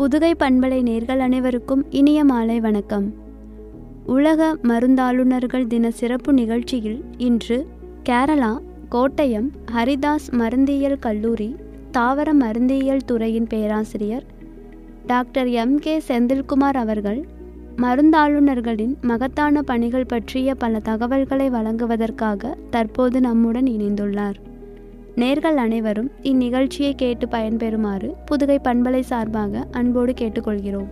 புதுகை பண்பலை நேர்கள் அனைவருக்கும் இனிய மாலை வணக்கம் உலக மருந்தாளுநர்கள் தின சிறப்பு நிகழ்ச்சியில் இன்று கேரளா கோட்டயம் ஹரிதாஸ் மருந்தியல் கல்லூரி தாவர மருந்தியல் துறையின் பேராசிரியர் டாக்டர் எம் கே செந்தில்குமார் அவர்கள் மருந்தாளுநர்களின் மகத்தான பணிகள் பற்றிய பல தகவல்களை வழங்குவதற்காக தற்போது நம்முடன் இணைந்துள்ளார் நேர்கள் அனைவரும் இந்நிகழ்ச்சியை கேட்டு பயன்பெறுமாறு புதுகை பண்பலை சார்பாக அன்போடு கேட்டுக்கொள்கிறோம்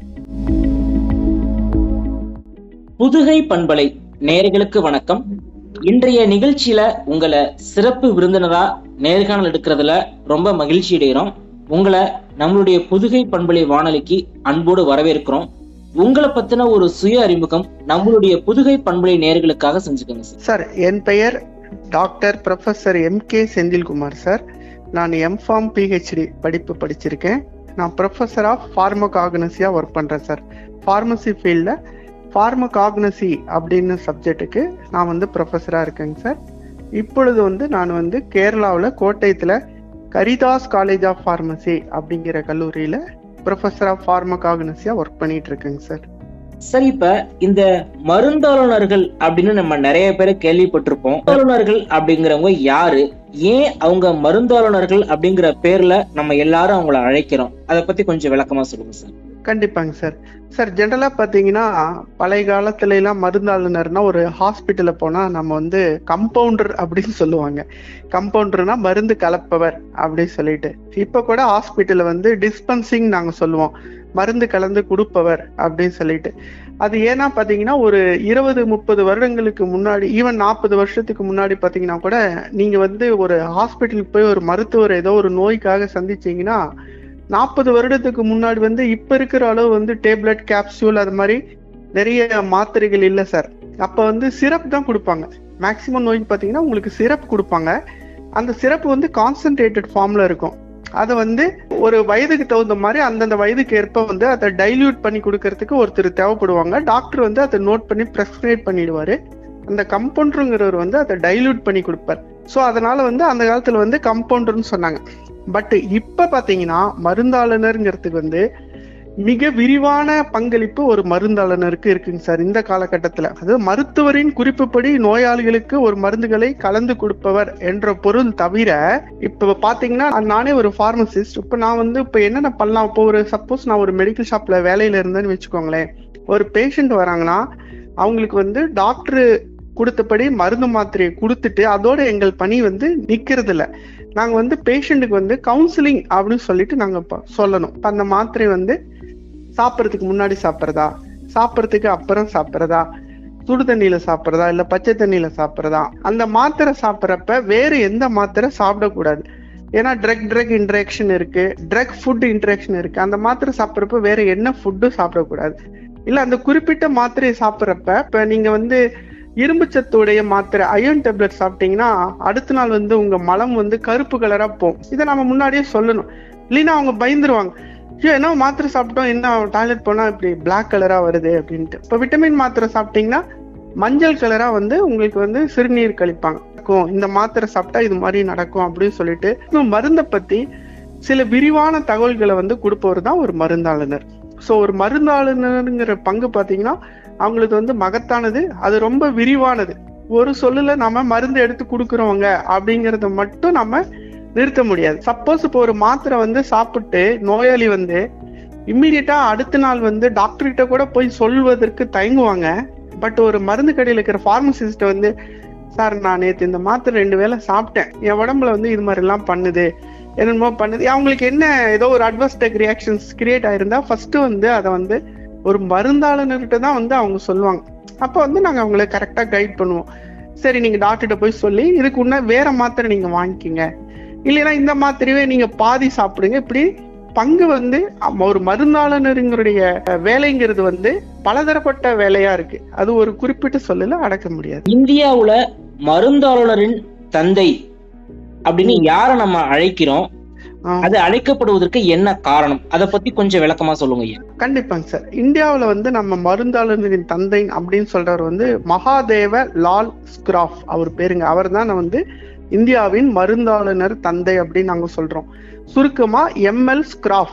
புதுகை பண்பலை நேர்களுக்கு வணக்கம் இன்றைய நிகழ்ச்சியில உங்களை சிறப்பு விருந்தினரா நேர்காணல் எடுக்கிறதுல ரொம்ப மகிழ்ச்சி அடைகிறோம் உங்களை நம்மளுடைய புதுகை பண்பலை வானொலிக்கு அன்போடு வரவேற்கிறோம் உங்களை பத்தின ஒரு சுய அறிமுகம் நம்மளுடைய புதுகை பண்பலை நேர்களுக்காக செஞ்சுக்கோங்க சார் சார் என் பெயர் doctor professor M K Senthilkumar sir நான் எம்ஃபார்ம் பிஹெச்டி படிப்பு படிச்சிருக்கேன் நான் ப்ரொஃபஸர் ஆஃப் ஃபார்மகாக்னசியாக ஒர்க் பண்ணுறேன் சார் ஃபார்மசி ஃபீல்டில் ஃபார்மகாக்னசி அப்படின்னு சப்ஜெக்ட்டுக்கு நான் வந்து ப்ரொஃபஸராக இருக்கேங்க சார் இப்பொழுது வந்து நான் வந்து கேரளாவில் கோட்டயத்தில் கரிதாஸ் காலேஜ் ஆஃப் ஃபார்மசி அப்படிங்கிற கல்லூரியில் ப்ரொஃபஸர் ஆஃப் ஃபார்மகாக்னசியாக ஒர்க் பண்ணிட்டு இருக்கேங்க சார் சரி இப்ப இந்த மருந்தாளுநர்கள் அப்படின்னு நம்ம நிறைய பேரை கேள்விப்பட்டிருப்போம் மருந்தாளுநர்கள் அப்படிங்கிறவங்க யாரு ஏன் அவங்க மருந்தாளுநர்கள் அப்படிங்கிற பேர்ல நம்ம எல்லாரும் அவங்கள அழைக்கிறோம் அதை பத்தி கொஞ்சம் விளக்கமா சொல்லுங்க சார் கண்டிப்பாங்க சார் சார் ஜென்ரலாக பார்த்தீங்கன்னா பழைய காலத்துல எல்லாம் மருந்தாளுநர்னா ஒரு ஹாஸ்பிட்டலில் போனால் நம்ம வந்து கம்பவுண்டர் அப்படின்னு சொல்லுவாங்க கம்பவுண்டர்னா மருந்து கலப்பவர் அப்படின்னு சொல்லிட்டு இப்போ கூட ஹாஸ்பிட்டலில் வந்து டிஸ்பென்சிங் நாங்கள் சொல்லுவோம் மருந்து கலந்து கொடுப்பவர் அப்படின்னு சொல்லிட்டு அது ஏன்னா பார்த்தீங்கன்னா ஒரு இருபது முப்பது வருடங்களுக்கு முன்னாடி ஈவன் நாற்பது வருஷத்துக்கு முன்னாடி பார்த்தீங்கன்னா கூட நீங்கள் வந்து ஒரு ஹாஸ்பிட்டலுக்கு போய் ஒரு மருத்துவர் ஏதோ ஒரு நோய்க்காக சந்திச்சீங்கன்னா நாற்பது வருடத்துக்கு முன்னாடி வந்து இப்ப இருக்கிற அளவு வந்து டேப்லெட் கேப்சூல் அது மாதிரி நிறைய மாத்திரைகள் இல்லை சார் அப்ப வந்து சிரப் தான் கொடுப்பாங்க மேக்சிமம் நோய்க்கு பார்த்தீங்கன்னா உங்களுக்கு சிரப் கொடுப்பாங்க அந்த சிரப் வந்து கான்சென்ட்ரேட்டட் ஃபார்ம்ல இருக்கும் அதை வந்து ஒரு வயதுக்கு தகுந்த மாதிரி அந்தந்த வயதுக்கு ஏற்ப வந்து அதை டைல்யூட் பண்ணி கொடுக்கறதுக்கு ஒருத்தர் தேவைப்படுவாங்க டாக்டர் வந்து அதை நோட் பண்ணி ப்ரெஸ்கிரைப் பண்ணிடுவாரு அந்த கம்பவுண்டருங்கிறவர் வந்து அதை டைல்யூட் பண்ணி கொடுப்பார் ஸோ அதனால வந்து அந்த காலத்துல வந்து கம்பவுண்டர்னு சொன்னாங்க பட் இப்ப பாத்தீங்கன்னா மருந்தாளுநருங்கிறதுக்கு வந்து மிக விரிவான பங்களிப்பு ஒரு மருந்தாளுநருக்கு இருக்குங்க சார் இந்த காலகட்டத்துல அது மருத்துவரின் குறிப்புப்படி நோயாளிகளுக்கு ஒரு மருந்துகளை கலந்து கொடுப்பவர் என்ற பொருள் தவிர இப்ப பாத்தீங்கன்னா நானே ஒரு பார்மசிஸ்ட் இப்ப நான் வந்து இப்ப என்னென்ன பண்ணலாம் இப்போ ஒரு சப்போஸ் நான் ஒரு மெடிக்கல் ஷாப்ல வேலையில இருந்தேன்னு வச்சுக்கோங்களேன் ஒரு பேஷண்ட் வராங்கன்னா அவங்களுக்கு வந்து டாக்டர் கொடுத்தபடி மருந்து மாத்திரையை கொடுத்துட்டு அதோட எங்கள் பணி வந்து நிக்கிறது இல்ல நாங்க வந்து பேஷண்ட்டுக்கு வந்து கவுன்சிலிங் அப்படின்னு சொல்லிட்டு நாங்க சொல்லணும் அந்த மாத்திரை வந்து சாப்பிட்றதுக்கு முன்னாடி சாப்பிட்றதா சாப்பிட்றதுக்கு அப்புறம் சாப்பிட்றதா சுடு தண்ணியில சாப்பிட்றதா இல்ல பச்சை தண்ணியில சாப்பிட்றதா அந்த மாத்திரை சாப்பிட்றப்ப வேற எந்த மாத்திரை சாப்பிடக்கூடாது ஏன்னா ட்ரக் ட்ரக் இன்ட்ராக்ஷன் இருக்கு ட்ரக் ஃபுட் இன்ட்ராக்ஷன் இருக்கு அந்த மாத்திரை சாப்பிட்றப்ப வேற என்ன ஃபுட்டும் சாப்பிடக்கூடாது இல்ல அந்த குறிப்பிட்ட மாத்திரையை சாப்பிட்றப்ப இப்ப நீங்க வந்து இரும்பு சத்துடைய மாத்திரை அயன் டேப்லெட் சாப்பிட்டீங்கன்னா அடுத்த நாள் வந்து உங்க மலம் வந்து கருப்பு கலரா போகும் இதை நம்ம முன்னாடியே சொல்லணும் இல்லைன்னா அவங்க பயந்துருவாங்க ஐயோ என்ன மாத்திரை சாப்பிட்டோம் என்ன டாய்லெட் போனா இப்படி பிளாக் கலரா வருது அப்படின்ட்டு இப்ப விட்டமின் மாத்திரை சாப்பிட்டீங்கன்னா மஞ்சள் கலரா வந்து உங்களுக்கு வந்து சிறுநீர் கழிப்பாங்க இந்த மாத்திரை சாப்பிட்டா இது மாதிரி நடக்கும் அப்படின்னு சொல்லிட்டு மருந்தை பத்தி சில விரிவான தகவல்களை வந்து கொடுப்பவர் தான் ஒரு மருந்தாளுநர் ஸோ ஒரு மருந்தாளுநருங்கிற பங்கு பார்த்தீங்கன்னா அவங்களுக்கு வந்து மகத்தானது அது ரொம்ப விரிவானது ஒரு சொல்லுல நம்ம மருந்து எடுத்து கொடுக்குறவங்க அப்படிங்கறத மட்டும் நம்ம நிறுத்த முடியாது சப்போஸ் இப்போ ஒரு மாத்திரை வந்து சாப்பிட்டு நோயாளி வந்து இம்மிடியட்டா அடுத்த நாள் வந்து டாக்டர் கிட்ட கூட போய் சொல்வதற்கு தயங்குவாங்க பட் ஒரு மருந்து கடையில் இருக்கிற பார்மசிஸ்ட் வந்து சார் நான் நேற்று இந்த மாத்திரை ரெண்டு வேளை சாப்பிட்டேன் என் உடம்புல வந்து இது மாதிரி எல்லாம் பண்ணுது என்னமோ பண்ணுது அவங்களுக்கு என்ன ஏதோ ஒரு அட்வர்ஸ்டெக் ரியாக்ஷன்ஸ் கிரியேட் ஆயிருந்தா ஃபர்ஸ்ட் வந்து அதை வந்து ஒரு மருந்தாளுநர்கிட்ட தான் வந்து அவங்க சொல்லுவாங்க அப்போ வந்து நாங்கள் அவங்கள கரெக்டாக கைட் பண்ணுவோம் சரி நீங்க டாக்டர்கிட்ட போய் சொல்லி இதுக்கு உன்ன வேற மாத்திரை நீங்க வாங்கிக்கிங்க இல்லைன்னா இந்த மாத்திரையே நீங்க பாதி சாப்பிடுங்க இப்படி பங்கு வந்து ஒரு மருந்தாளுநருங்களுடைய வேலைங்கிறது வந்து பலதரப்பட்ட வேலையா இருக்கு அது ஒரு குறிப்பிட்ட சொல்லல அடக்க முடியாது இந்தியாவுல மருந்தாளுநரின் தந்தை அப்படின்னு யார நம்ம அழைக்கிறோம் அது அழைக்கப்படுவதற்கு என்ன காரணம் அதை பத்தி கொஞ்சம் விளக்கமா சொல்லுங்க ஐயா கண்டிப்பாங்க சார் இந்தியாவுல வந்து நம்ம மருந்தாளுநரின் தந்தை அப்படின்னு சொல்றவர் வந்து மகாதேவ லால் ஸ்கிராஃப் அவர் பேருங்க அவர் தான் வந்து இந்தியாவின் மருந்தாளுநர் தந்தை அப்படின்னு நாங்க சொல்றோம் சுருக்கமா எம்எல் ஸ்கிராஃப்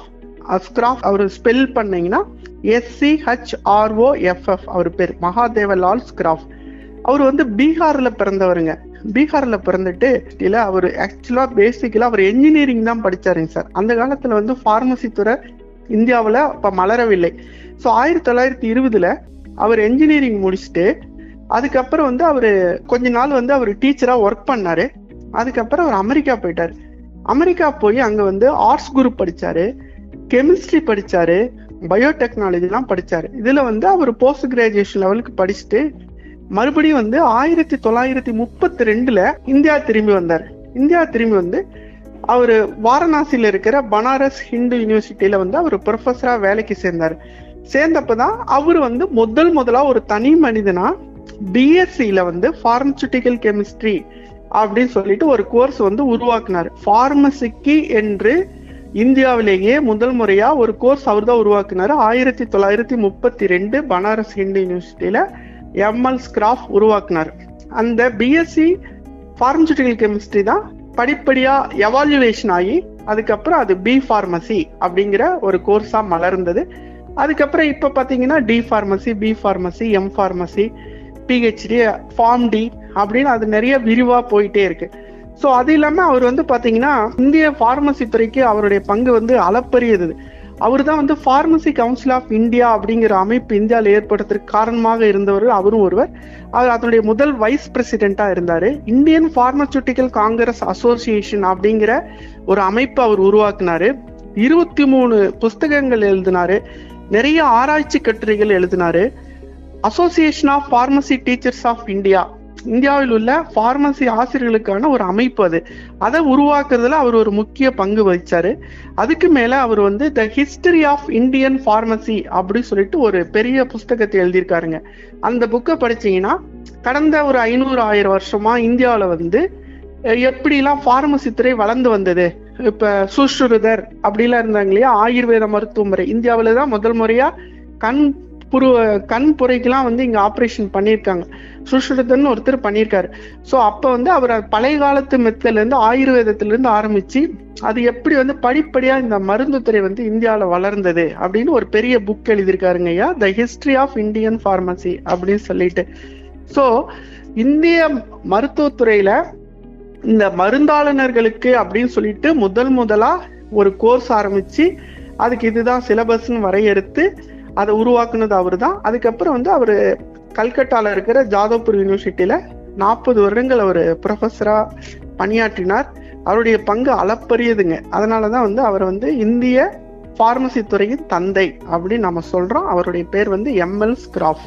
அஸ்கிராஃப் அவர் ஸ்பெல் பண்ணீங்கன்னா எஸ்சி ஹெச் ஆர்ஓ எஃப்எஃப் அவர் பேர் மகாதேவலால் ஸ்கிராஃப் அவர் வந்து பீகார்ல பிறந்தவருங்க பீகார்ல பிறந்துட்டு இல்ல அவர் ஆக்சுவலா பேசிக்கலா அவர் என்ஜினியரிங் தான் படிச்சாருங்க சார் அந்த காலத்துல வந்து பார்மசி துறை இந்தியாவுல அப்ப மலரவில்லை ஸோ ஆயிரத்தி தொள்ளாயிரத்தி இருபதுல அவர் என்ஜினியரிங் முடிச்சுட்டு அதுக்கப்புறம் வந்து அவரு கொஞ்ச நாள் வந்து அவர் டீச்சரா ஒர்க் பண்ணாரு அதுக்கப்புறம் அவர் அமெரிக்கா போயிட்டாரு அமெரிக்கா போய் அங்க வந்து ஆர்ட்ஸ் குரூப் படிச்சாரு கெமிஸ்ட்ரி படிச்சாரு பயோடெக்னாலஜிலாம் படிச்சாரு இதுல வந்து அவர் போஸ்ட் கிராஜுவேஷன் லெவலுக்கு படிச்சுட்டு மறுபடியும் வந்து ஆயிரத்தி தொள்ளாயிரத்தி முப்பத்தி ரெண்டுல இந்தியா திரும்பி வந்தார் இந்தியா திரும்பி வந்து அவர் வாரணாசியில இருக்கிற பனாரஸ் ஹிந்து யூனிவர்சிட்டியில வந்து அவர் ப்ரொஃபஸரா வேலைக்கு சேர்ந்தார் சேர்ந்தப்பதான் அவர் வந்து முதல் முதலா ஒரு தனி மனிதனா பிஎஸ்சியில வந்து பார்மசூட்டிக்கல் கெமிஸ்ட்ரி அப்படின்னு சொல்லிட்டு ஒரு கோர்ஸ் வந்து உருவாக்குனார் பார்மசிக்கு என்று இந்தியாவிலேயே முதல் முறையா ஒரு கோர்ஸ் அவர் தான் உருவாக்குனாரு ஆயிரத்தி தொள்ளாயிரத்தி முப்பத்தி ரெண்டு பனாரஸ் ஹிந்து யூனிவர்சிட்டியில எம்எல் ஸ்கிராஃப் உருவாக்குனார் அந்த பிஎஸ்சி பார்மசூட்டிக்கல் கெமிஸ்ட்ரி தான் படிப்படியா எவால்யூவேஷன் ஆகி அதுக்கப்புறம் அது பி ஃபார்மசி அப்படிங்கிற ஒரு கோர்ஸா மலர்ந்தது அதுக்கப்புறம் இப்ப பாத்தீங்கன்னா D pharmacy B pharmacy M pharmacy PhD pharm D அப்படின்னு அது நிறைய விரிவா போயிட்டே இருக்கு ஸோ அது இல்லாம அவர் வந்து பாத்தீங்கன்னா இந்திய பார்மசி துறைக்கு அவருடைய பங்கு வந்து அளப்பரியது அவர் தான் வந்து பார்மசி கவுன்சில் ஆஃப் இந்தியா அப்படிங்கிற அமைப்பு இந்தியாவில் ஏற்படுத்துறதுக்கு காரணமாக இருந்தவர் அவரும் ஒருவர் அவர் அதனுடைய முதல் வைஸ் பிரசிடென்டா இருந்தாரு இந்தியன் பார்மசூட்டிக்கல் காங்கிரஸ் அசோசியேஷன் அப்படிங்கிற ஒரு அமைப்பு அவர் உருவாக்குனாரு இருபத்தி மூணு புஸ்தகங்கள் எழுதினாரு நிறைய ஆராய்ச்சி கட்டுரைகள் எழுதினாரு association of pharmacy teachers of India இந்தியாவில் உள்ள பார்மசி ஆசிரியர்களுக்கான ஒரு அமைப்பு அது அதை உருவாக்குறதுல அவர் ஒரு முக்கிய பங்கு வகிச்சாரு அதுக்கு மேல அவர் வந்து the history of Indian pharmacy அப்படின்னு சொல்லிட்டு ஒரு பெரிய புஸ்தகத்தை எழுதியிருக்காருங்க அந்த புக்கை படிச்சீங்கன்னா கடந்த ஒரு ஐநூறு ஆயிரம் வருஷமா இந்தியாவில் வந்து எப்படிலாம் பார்மசி துறை வளர்ந்து வந்தது இப்ப சுஷ்ருதர் அப்படிலாம் இருந்தாங்க இல்லையா ஆயுர்வேத மருத்துவ முறை இந்தியாவில தான் முதல் முறையா கண் புரு கண் புரைக்கெல்லாம் வந்து இங்க ஆப்ரேஷன் பண்ணியிருக்காங்க சுஷ்ருதர்னு ஒருத்தர் பண்ணியிருக்காரு ஸோ அப்ப வந்து அவர் பழைய காலத்து மெத்தல இருந்து ஆயுர்வேதத்துல இருந்து ஆரம்பிச்சு அது எப்படி வந்து படிப்படியா இந்த மருந்து துறை வந்து இந்தியாவில வளர்ந்தது அப்படின்னு ஒரு பெரிய புக் எழுதியிருக்காருங்க ஐயா the history of Indian pharmacy அப்படின்னு சொல்லிட்டு ஸோ இந்திய மருத்துவத்துறையில இந்த மருந்தாளுநர்களுக்கு அப்படின்னு சொல்லிட்டு முதல் முதலா ஒரு கோர்ஸ் ஆரம்பிச்சு அதுக்கு இதுதான் சிலபஸ்ன்னு வரையறுத்து அதை உருவாக்குனது அவர் தான் அதுக்கப்புறம் வந்து அவர் கல்கட்டால இருக்கிற ஜாதவ்பூர் யூனிவர்சிட்டியில நாற்பது வருடங்கள் அவர் ப்ரொஃபஸரா பணியாற்றினார் அவருடைய பங்கு அளப்பரியதுங்க அதனாலதான் வந்து அவர் வந்து இந்திய பார்மசி துறையின் தந்தை அப்படின்னு நம்ம சொல்றோம் அவருடைய பேர் வந்து எம்எல் ஸ்கிராஃப்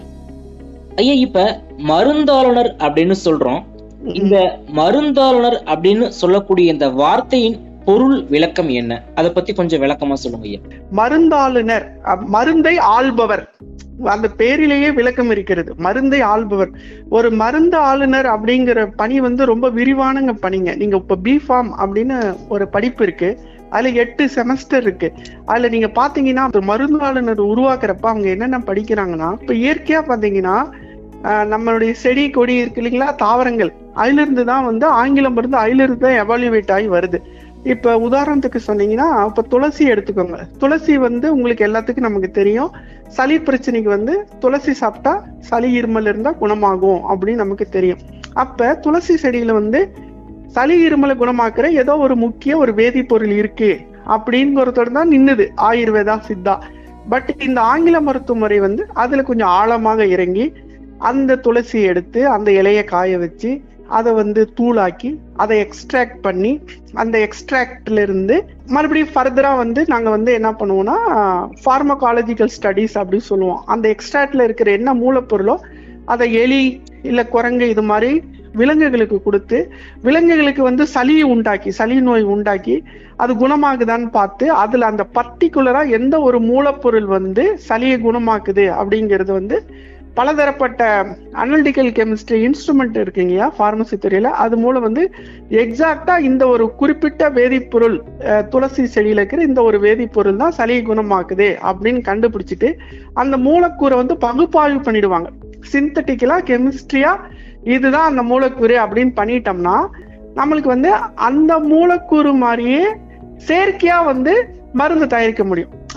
ஐயா இப்ப மருந்தாளுநர் அப்படின்னு சொல்றோம் இந்த மருந்தாளுநர் அப்படின்னு சொல்லக்கூடிய இந்த வார்த்தையின் பொருள் விளக்கம் என்ன அதை பத்தி கொஞ்சம் விளக்கமா சொல்லுங்க ஐயா மருந்தாளுநர் மருந்தை ஆள்பவர் அந்த பேரிலேயே விளக்கம் இருக்கிறது மருந்தை ஆள்பவர் ஒரு மருந்து ஆளுநர் அப்படிங்கிற பணி வந்து ரொம்ப விரிவானங்க பணிங்க நீங்க இப்ப பிஃபார்ம் அப்படின்னு ஒரு படிப்பு இருக்கு அதுல எட்டு செமஸ்டர் இருக்கு அதுல நீங்க பாத்தீங்கன்னா மருந்து ஆளுநர் உருவாக்குறப்ப அவங்க என்னென்ன படிக்கிறாங்கன்னா இப்ப இயற்கையா பாத்தீங்கன்னா நம்மளுடைய செடி கொடி இருக்கு இல்லைங்களா தாவரங்கள் அதுல இருந்து தான் வந்து ஆங்கிலம் இருந்து அதுல இருந்து தான் எவாலுவேட் ஆகி வருது இப்ப உதாரணத்துக்கு சொன்னீங்கன்னா இப்ப துளசி எடுத்துக்கோங்க துளசி வந்து உங்களுக்கு எல்லாத்துக்கும் நமக்கு தெரியும் சளி பிரச்சனைக்கு வந்து துளசி சாப்பிட்டா சளி இருமல் இருந்தா குணமாகும் அப்படின்னு நமக்கு தெரியும் அப்ப துளசி செடியில வந்து சளி இருமலை குணமாக்குற ஏதோ ஒரு முக்கிய ஒரு வேதிப்பொருள் இருக்கு அப்படிங்கிறதோட தான் நின்னுது ஆயுர்வேதா சித்தா பட் இந்த ஆங்கில மருத்துவ முறை வந்து அதுல கொஞ்சம் ஆழமாக இறங்கி அந்த துளசி எடுத்து அந்த இலைய காய வச்சு அதை வந்து தூளாக்கி அதை எக்ஸ்ட்ராக்ட் பண்ணி அந்த எக்ஸ்ட்ராக்ட்ல இருந்து மறுபடியும் ஃபர்தரா வந்து நாங்க வந்து என்ன பண்ணுவோம்னா ஃபார்மகாலஜிக்கல் ஸ்டடிஸ் அப்படின்னு சொல்லுவோம் அந்த எக்ஸ்ட்ராக்ட்ல இருக்கிற என்ன மூலப்பொருளோ அதை எலி இல்ல குரங்கு இது மாதிரி விலங்குகளுக்கு கொடுத்து விலங்குகளுக்கு வந்து சளியை உண்டாக்கி சளி நோய் உண்டாக்கி அது குணமாகுதான்னு பார்த்து அதுல அந்த பர்டிகுலரா எந்த ஒரு மூலப்பொருள் வந்து சளியை குணமாக்குது அப்படிங்கிறது வந்து பலதரப்பட்ட அனலிட்டிக்கல் கெமிஸ்ட்ரி இன்ஸ்ட்ருமெண்ட் இருக்குங்கய்யா ஃபார்மசி துறையில அது மூலம் வந்து எக்ஸாக்டா இந்த ஒரு குறிப்பிட்ட வேதிப்பொருள் துளசி செடியில இருக்கிற இந்த ஒரு வேதிப்பொருள் தான் சளியை குணமாக்குது அப்படின்னு கண்டுபிடிச்சிட்டு அந்த மூலக்கூறை வந்து பகுப்பாய்வு பண்ணிடுவாங்க சிந்தட்டிக்கலா கெமிஸ்ட்ரியா இதுதான் அந்த மூலக்கூறு அப்படின்னு பண்ணிட்டோம்னா நம்மளுக்கு வந்து அந்த மூலக்கூறு மாதிரியே செயற்கையா வந்து மருந்து தயாரிக்க முடியும்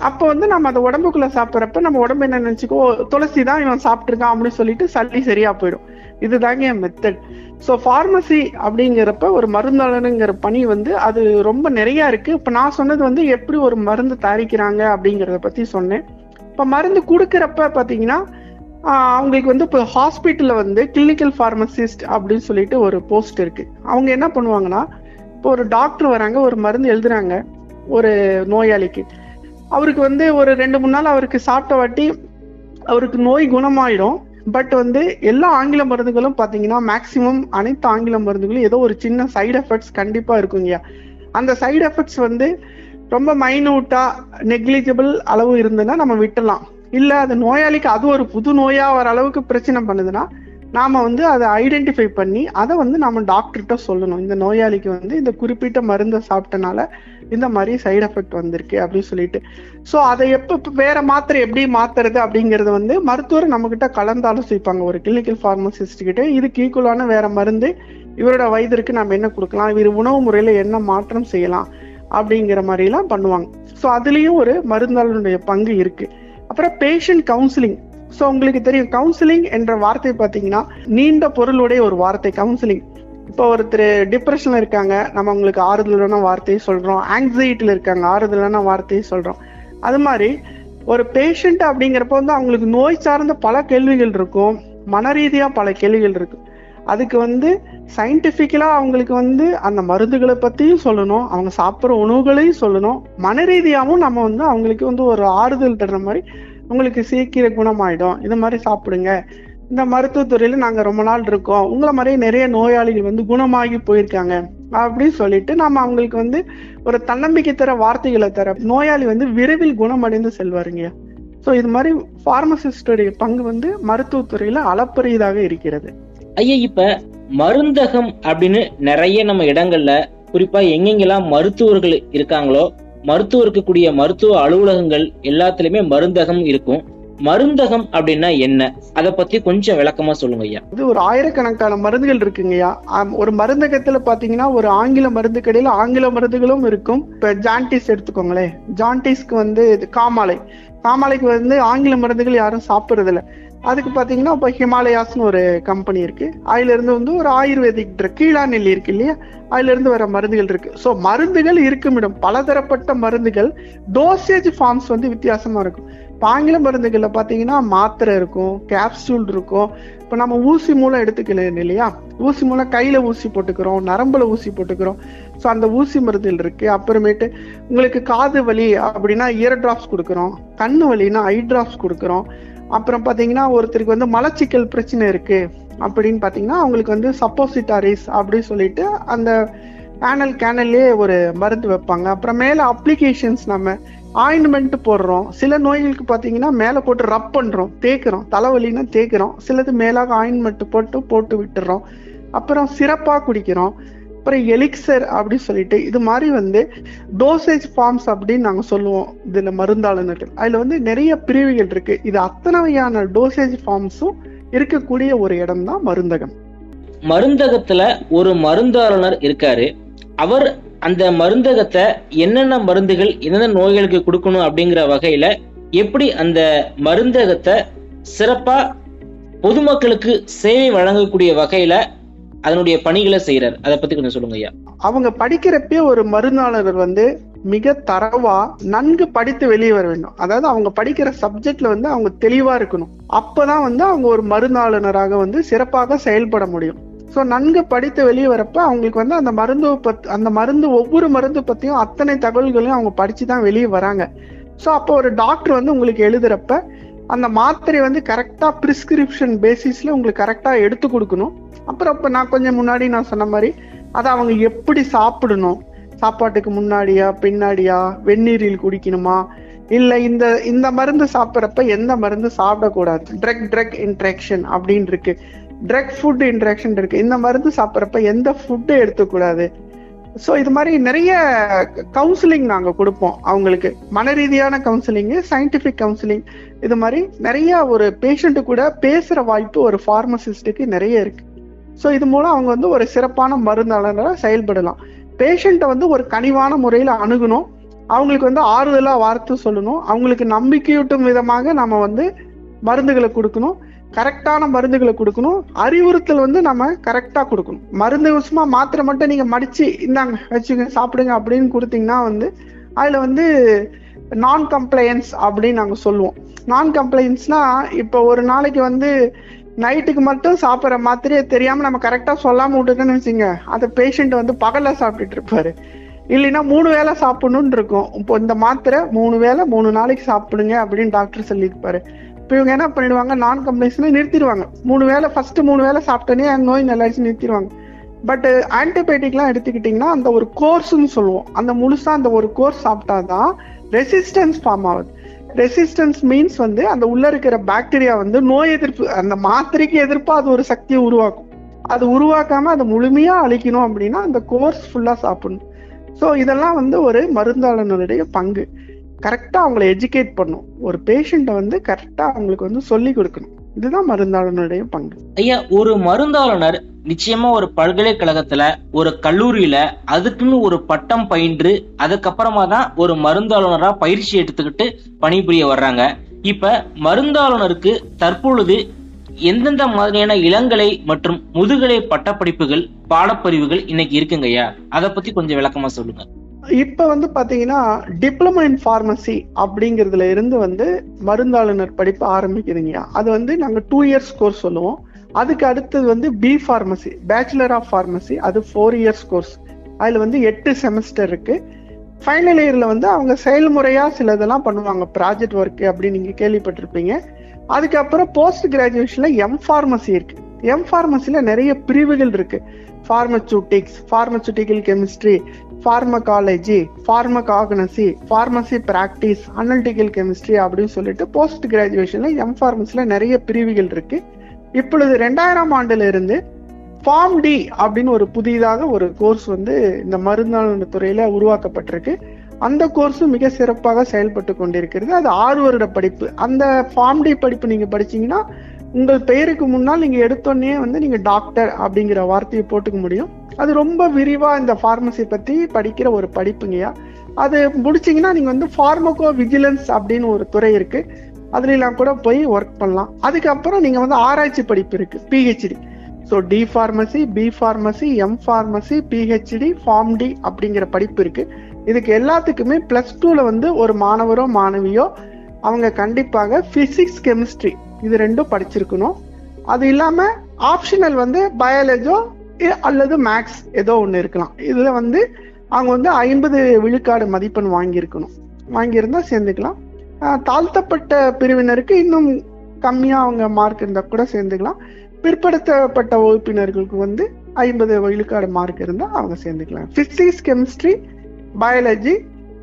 அப்போ வந்து நம்ம அதை உடம்புக்குள்ள சாப்பிட்றப்ப நம்ம உடம்பு என்ன நினைச்சுக்கோ துளசி தான் இவன் சாப்பிட்டுருக்கான் அப்படின்னு சொல்லிட்டு சளி சரியா போயிடும் இதுதாங்க என் மெத்தட் ஸோ ஃபார்மசி அப்படிங்கிறப்ப ஒரு மருந்தாளனுங்கிற பணி வந்து அது ரொம்ப நிறைய இருக்கு இப்போ நான் சொன்னது வந்து எப்படி ஒரு மருந்து தயாரிக்கிறாங்க அப்படிங்கிறத பத்தி சொன்னேன் இப்போ மருந்து கொடுக்குறப்ப பார்த்தீங்கன்னா ஆஹ் அவங்களுக்கு வந்து இப்போ ஹாஸ்பிட்டலில் வந்து கிளினிக்கல் ஃபார்மசிஸ்ட் அப்படின்னு சொல்லிட்டு ஒரு போஸ்ட் இருக்கு அவங்க என்ன பண்ணுவாங்கன்னா இப்போ ஒரு டாக்டர் வராங்க ஒரு மருந்து எழுதுறாங்க ஒரு நோயாளிக்கு அவருக்கு வந்து ஒரு ரெண்டு மூணு நாள் அவருக்கு சாப்பிட்ட வாட்டி அவருக்கு நோய் குணமாயிடும் பட் வந்து எல்லா ஆங்கில மருந்துகளும் பார்த்தீங்கன்னா மேக்சிமம் அனைத்து ஆங்கில மருந்துகளும் ஏதோ ஒரு சின்ன சைடு எஃபெக்ட்ஸ் கண்டிப்பாக இருக்குங்கய்யா அந்த சைடு எஃபெக்ட்ஸ் வந்து ரொம்ப மைனூட்டா நெக்லிஜிபிள் அளவு இருந்ததுன்னா நம்ம விட்டுலாம் இல்ல அது நோயாளிக்கு அது ஒரு புது நோயா வர அளவுக்கு பிரச்சனை பண்ணுதுன்னா நாம வந்து அதை ஐடென்டிஃபை பண்ணி அதை வந்து நம்ம டாக்டர்கிட்ட சொல்லணும் இந்த நோயாளிக்கு வந்து இந்த குறிப்பிட்ட மருந்தை சாப்பிட்டனால இந்த மாதிரி சைடு எஃபெக்ட் வந்திருக்கு அப்படின்னு சொல்லிட்டு ஸோ அதை எப்போ இப்ப வேற மாத்திரை எப்படி மாத்துறது அப்படிங்கறது வந்து மருத்துவர் நம்ம கிட்ட கலந்து ஆலோசிப்பாங்க ஒரு கிளினிக்கல் ஃபார்மசிஸ்ட் கிட்ட இதுக்கு ஈக்குவலான வேற மருந்து இவரோட வயதிற்கு நம்ம என்ன கொடுக்கலாம் இவர் உணவு முறையில என்ன மாற்றம் செய்யலாம் அப்படிங்கிற மாதிரி எல்லாம் பண்ணுவாங்க ஸோ அதுலயும் ஒரு மருந்தாளனுடைய பங்கு இருக்கு அப்புறம் பேஷண்ட் கவுன்சிலிங் ஸோ உங்களுக்கு தெரியும் கவுன்சிலிங் என்ற வார்த்தை பார்த்தீங்கன்னா நீண்ட பொருளுடைய ஒரு வார்த்தை கவுன்சிலிங் இப்போ ஒருத்தர் டிப்ரெஷன்ல இருக்காங்க நம்ம அவங்களுக்கு ஆறுதலான வார்த்தையை சொல்றோம் ஆங்ஸைட்டில இருக்காங்க ஆறுதலான வார்த்தையை சொல்றோம் அது மாதிரி ஒரு பேஷண்ட் அப்படிங்கிறப்ப வந்து அவங்களுக்கு நோய் சார்ந்த பல கேள்விகள் இருக்கும் மன ரீதியா பல கேள்விகள் இருக்கும் அதுக்கு வந்து சயின்டிபிக்கலா அவங்களுக்கு வந்து அந்த மருந்துகளை பத்தியும் சொல்லணும் அவங்க சாப்பிட்ற உணவுகளையும் சொல்லணும் மன ரீதியாவும் நம்ம வந்து அவங்களுக்கு வந்து ஒரு ஆறுதல் தர்ற மாதிரி உங்களுக்கு சீக்கிரம் குணமாயிடும் இந்த மாதிரி சாப்பிடுங்க இந்த மருத்துவத்துறையில நாங்க ரொம்ப நாள் இருக்கோம் உங்களை மாதிரி நிறைய நோயாளிகள் வந்து குணமாகி போயிருக்காங்க அப்படின்னு சொல்லிட்டு நம்ம அவங்களுக்கு வந்து ஒரு தன்னம்பிக்கை தர வார்த்தைகளை தர நோயாளி வந்து விரைவில் குணமடைந்து செல்வாருங்க ஸோ இது மாதிரி பார்மசிஸ்டுடைய பங்கு வந்து மருத்துவத்துறையில அளப்பரியதாக இருக்கிறது ஐயா இப்ப மருந்தகம் அப்படின்னு நிறைய நம்ம இடங்கள்ல குறிப்பா எங்கெங்கெல்லாம் மருத்துவர்கள் இருக்காங்களோ மருத்துவர் இருக்கக்கூடிய மருத்துவ அலுவலகங்கள் எல்லாத்துலயுமே மருந்தகம் இருக்கும் மருந்தகம் அப்படின்னா என்ன அத பத்தி கொஞ்சம் விளக்கமா சொல்லுங்க ஐயா இது ஒரு ஆயிரக்கணக்கான மருந்துகள் இருக்குங்கய்யா ஆம், ஒரு மருந்தகத்துல பாத்தீங்கன்னா ஒரு ஆங்கில மருந்து கடையில ஆங்கில மருந்துகளும் இருக்கும் இப்ப ஜான்டிஸ் எடுத்துக்கோங்களேன் ஜான்டிஸ்க்கு வந்து இது காமாலை காமாலைக்கு வந்து ஆங்கில மருந்துகள் யாரும் சாப்பிடுறது இல்ல அதுக்கு பாத்தீங்கன்னா இப்ப ஹிமாலயாஸ்னு ஒரு கம்பெனி இருக்கு அதுல இருந்து வந்து ஒரு ஆயுர்வேதிக் ட்ரக் கீழா நெல்லி இருக்கு இல்லையா அதுல இருந்து வர மருந்துகள் இருக்கு சோ மருந்துகள் இருக்கும் இடம் பலதரப்பட்ட மருந்துகள் டோசேஜ் ஃபார்ம்ஸ் வந்து வித்தியாசமா இருக்கும் இப்ப ஆங்கில மருந்துகள்ல பாத்தீங்கன்னா மாத்திரை இருக்கும் கேப்சூல் இருக்கும் இப்ப நம்ம ஊசி மூலம் எடுத்துக்கலாம் இல்லையா ஊசி மூலம் கையில ஊசி போட்டுக்கிறோம் நரம்புல ஊசி போட்டுக்கிறோம் ஸோ அந்த ஊசி மருந்துகள் இருக்கு அப்புறமேட்டு உங்களுக்கு காது வலி அப்படின்னா இயர் டிராப்ஸ் கொடுக்குறோம் கண்ணு வலின்னா ஐ டிராப்ஸ் கொடுக்குறோம் அப்புறம் பாத்தீங்கன்னா ஒருத்தருக்கு வந்து மலச்சிக்கல் பிரச்சனை இருக்கு அப்படின்னு பாத்தீங்கன்னா அவங்களுக்கு வந்து சப்போசிட்டாரிஸ் அப்படின்னு சொல்லிட்டு அந்த பேனல் கேனல்லே ஒரு மருந்து வைப்பாங்க அப்புறம் மேல அப்ளிகேஷன்ஸ் நம்ம ஆயின்மெண்ட் போடுறோம் சில நோய்களுக்கு பாத்தீங்கன்னா மேல போட்டு ரப் பண்றோம் தேய்க்கிறோம் தலைவலின்னா தேய்க்கிறோம் சிலது மேலாக ஆயின்மெண்ட் போட்டு போட்டு விட்டுறோம் அப்புறம் சிறப்பா குடிக்கிறோம் அப்புறம் எலிக்சர் அப்படி சொல்லிட்டு இது மாதிரி வந்து டோசேஜ் ஃபார்ம்ஸ் அப்படின்னு நாங்க சொல்லுவோம் இதுல மருந்தாளுநர்கள் அதுல வந்து நிறைய பிரிவுகள் இருக்கு இது அத்தனை வகையான டோசேஜ் ஃபார்ம்ஸும் இருக்கக்கூடிய ஒரு இடம் தான் மருந்தகம் மருந்தகத்துல ஒரு மருந்தாளுநர் இருக்காரு அவர் அந்த மருந்தகத்தை என்னென்ன மருந்துகள் என்னென்ன நோய்களுக்கு கொடுக்கணும் அப்படிங்கிற வகையில எப்படி அந்த மருந்தகத்தை சிறப்பா பொதுமக்களுக்கு சேவை வழங்கக்கூடிய வகையில அதனுடைய பணிகளை செய்யறாரு அதை பத்தி கொஞ்சம் சொல்லுங்க ஐயா அவங்க படிக்கிறப்பே ஒரு மருந்தாளர் வந்து மிக தரவா நன்கு படித்து வெளியே வர வேண்டும் அதாவது அவங்க படிக்கிற சப்ஜெக்ட்ல வந்து அவங்க தெளிவா இருக்கணும் அப்பதான் வந்து அவங்க ஒரு மருந்தாளுநராக வந்து சிறப்பாக செயல்பட முடியும் ஸோ நன்கு படித்து வெளியே வரப்ப அவங்களுக்கு வந்து அந்த மருந்து பத் அந்த மருந்து ஒவ்வொரு மருந்து பத்தியும் அத்தனை தகவல்களையும் அவங்க படிச்சு தான் வெளியே வராங்க ஸோ அப்போ ஒரு டாக்டர் வந்து உங்களுக்கு எழுதுறப்ப அந்த மாத்திரை வந்து கரெக்டா பிரிஸ்கிரிப்ஷன் பேசிஸ்ல உங்களுக்கு கரெக்டா எடுத்து கொடுக்கணும் அப்புறம் இப்ப நான் கொஞ்சம் முன்னாடி நான் சொன்ன மாதிரி அதை அவங்க எப்படி சாப்பிடணும் சாப்பாட்டுக்கு முன்னாடியா பின்னாடியா வெந்நீரில் குடிக்கணுமா இல்ல இந்த இந்த மருந்து சாப்பிட்றப்ப எந்த மருந்து சாப்பிடக்கூடாது ட்ரக் ட்ரக் இன்ட்ராக்ஷன் அப்படின்னு இருக்கு ட்ரக் ஃபுட் இன்ட்ராக்ஷன் இருக்கு இந்த மருந்து சாப்பிட்றப்ப எந்த ஃபுட்டு எடுத்துக்கூடாது ஸோ இது மாதிரி நிறைய கவுன்சிலிங் நாங்க கொடுப்போம் அவங்களுக்கு மன ரீதியான கவுன்சிலிங் சயின்டிபிக் கவுன்சிலிங் இது மாதிரி நிறைய ஒரு பேஷண்ட்டு கூட பேசுற வாய்ப்பு ஒரு ஃபார்மசிஸ்டுக்கு நிறைய இருக்கு ஸோ இது மூலம் அவங்க வந்து ஒரு சிறப்பான மருந்தாளராக செயல்படலாம் பேஷண்ட்டை வந்து ஒரு கனிவான முறையில் அணுகணும் அவங்களுக்கு வந்து ஆறுதலா வார்த்தை சொல்லணும் அவங்களுக்கு நம்பிக்கையூட்டும் விதமாக நம்ம வந்து மருந்துகளை கொடுக்கணும் கரெக்டான மருந்துகளை கொடுக்கணும் அறிவுறுத்தல் வந்து நம்ம கரெக்டா கொடுக்கணும் மருந்து சும்மா மாத்திரை மட்டும் நீங்க மடிச்சு இந்தாங்க வச்சுங்க சாப்பிடுங்க அப்படின்னு கொடுத்தீங்கன்னா வந்து அதுல வந்து நான் கம்ப்ளையன்ஸ் அப்படின்னு நாங்க சொல்லுவோம் நான் கம்ப்ளைன்ஸ்னா இப்போ ஒரு நாளைக்கு வந்து நைட்டுக்கு மட்டும் சாப்பிட்ற மாத்திரையே தெரியாம நம்ம கரெக்டா சொல்லாம விட்டுட்டோன்னு வச்சுங்க அந்த பேஷண்ட் வந்து பகல்ல சாப்பிட்டுட்டு இருப்பாரு இல்லைன்னா மூணு வேளை சாப்பிடணும்னு இருக்கும் இப்போ இந்த மாத்திரை மூணு வேளை மூணு நாளைக்கு சாப்பிடுங்க அப்படின்னு டாக்டர் சொல்லியிருப்பாரு இப்போ இவங்க என்ன பண்ணிடுவாங்க நான் கம்ப்ளைண்ட்ஸ்ல நிறுத்திடுவாங்க மூணு வேளை ஃபர்ஸ்ட் மூணு வேளை சாப்பிட்டோன்னே அந்த நோய் நல்லாச்சு நிறுத்திடுவாங்க பட் ஆன்டிபயோட்டிக்லாம் எடுத்துக்கிட்டிங்கன்னா அந்த ஒரு கோர்ஸ்னு சொல்லுவோம் அந்த முழுசா அந்த ஒரு கோர்ஸ் சாப்பிட்டாதான் ரெசிஸ்டன்ஸ் ஃபார்ம் ஆகுது ரெசிஸ்டன்ஸ் மீன்ஸ் வந்து அந்த உள்ள இருக்கிற பாக்டீரியா வந்து நோய் எதிர்ப்பு அந்த மாத்திரைக்கு எதிர்ப்பா அது ஒரு சக்தியை உருவாக்கும் அது உருவாக்காம அதை முழுமையா அழிக்கணும் அப்படின்னா அந்த கோர்ஸ் ஃபுல்லா சாப்பிடணும் ஸோ இதெல்லாம் வந்து ஒரு மருந்தாளனுடைய பங்கு கரெக்டா அவங்களை எஜுகேட் பண்ணும் ஒரு பேஷண்ட்டை வந்து கரெக்டா அவங்களுக்கு வந்து சொல்லி கொடுக்கணும் இதுதான் மருந்தாளனுடைய பங்கு ஐயா ஒரு மருந்தாளுநர் நிச்சயமா ஒரு பல்கலைக்கழகத்துல ஒரு கல்லூரியில அதுக்குன்னு ஒரு பட்டம் பயின்று அதுக்கப்புறமா தான் ஒரு மருந்தாளுநரா பயிற்சி எடுத்துக்கிட்டு பணிபுரிய வர்றாங்க இப்ப மருந்தாளுநருக்கு தற்பொழுது எந்தெந்த மாதிரியான இளங்கலை மற்றும் முதுகலை பட்டப்படிப்புகள் பாடப்பிரிவுகள் இன்னைக்கு இருக்குங்க ஐயா அதை பத்தி கொஞ்சம் விளக்கமா சொல்லுங்க இப்ப வந்து பாத்தீங்கன்னா டிப்ளமோ இன் ஃபார்மசி அப்படிங்கறதுல இருந்து வந்து மருந்தாளுநர் படிப்பு ஆரம்பிக்குதுங்கய்யா அது வந்து நாங்க டூ இயர்ஸ் கோர்ஸ் சொல்லுவோம் அதுக்கு அடுத்தது வந்து B pharmacy bachelor of pharmacy அது ஃபோர் இயர்ஸ் கோர்ஸ் அதுல வந்து எட்டு செமஸ்டர் இருக்கு ஃபைனல் இயர்ல வந்து அவங்க செயல்முறையா சில இதெல்லாம் பண்ணுவாங்க ப்ராஜெக்ட் ஒர்க் அப்படின்னு நீங்க கேள்விப்பட்டிருப்பீங்க அதுக்கப்புறம் போஸ்ட் கிராஜுவேஷன்ல எம் ஃபார்மசி இருக்கு எம் ஃபார்மசில நிறைய பிரிவுகள் இருக்கு pharmaceutics pharmaceutical chemistry pharmacology pharmacognosy pharmacy practice analytical chemistry அப்படின்னு சொல்லிட்டு போஸ்ட் கிராஜுவேஷன்ல எம் ஃபார்மசில நிறைய பிரிவுகள் இருக்கு இப்பொழுது ரெண்டாயிரம் ஆண்டுல இருந்து ஃபார்ம் டி அப்படின்னு ஒரு புதிதாக ஒரு கோர்ஸ் வந்து இந்த மருந்தாளர் துறையில உருவாக்கப்பட்டிருக்கு அந்த கோர்ஸும் மிக சிறப்பாக செயல்பட்டு கொண்டிருக்கிறது அது ஆறு வருட படிப்பு அந்த ஃபார்ம் டி படிப்பு நீங்க படிச்சீங்கன்னா உங்கள் பெயருக்கு முன்னால் நீங்க எடுத்தோடனே வந்து நீங்க டாக்டர் அப்படிங்கிற வார்த்தையை போட்டுக்க முடியும் அது ரொம்ப விரிவா இந்த ஃபார்மசி பத்தி படிக்கிற ஒரு படிப்புங்கய்யா அது முடிச்சீங்கன்னா நீங்க வந்து ஃபார்மகோ விஜிலன்ஸ் அப்படின்னு ஒரு துறை இருக்கு அதுல எல்லாம் கூட போய் ஒர்க் பண்ணலாம் அதுக்கப்புறம் நீங்க வந்து ஆராய்ச்சி படிப்பு இருக்கு PhD so D pharmacy B pharmacy M pharmacy PhD pharm D அப்படிங்கிற படிப்பு இருக்கு இதுக்கு எல்லாத்துக்குமே பிளஸ் டூல வந்து ஒரு மாணவரோ மாணவியோ அவங்க கண்டிப்பாக பிசிக்ஸ் கெமிஸ்ட்ரி இது ரெண்டும் படிச்சிருக்கணும் அது இல்லாம ஆப்ஷனல் வந்து பயாலஜோ அல்லது மேக்ஸ் ஏதோ ஒன்று இருக்கலாம் இதுல வந்து அவங்க வந்து ஐம்பது விழுக்காடு மதிப்பெண் வாங்கியிருக்கணும் வாங்கியிருந்தா சேர்ந்துக்கலாம் ஆஹ் தாழ்த்தப்பட்ட பிரிவினருக்கு இன்னும் கம்மியா அவங்க மார்க் இருந்தா கூட சேர்ந்துக்கலாம் பிற்படுத்தப்பட்ட வகுப்பினர்களுக்கு வந்து ஐம்பது விழுக்காடு மார்க் இருந்தா அவங்க சேர்ந்துக்கலாம் பிசிக்ஸ் கெமிஸ்ட்ரி பயாலஜி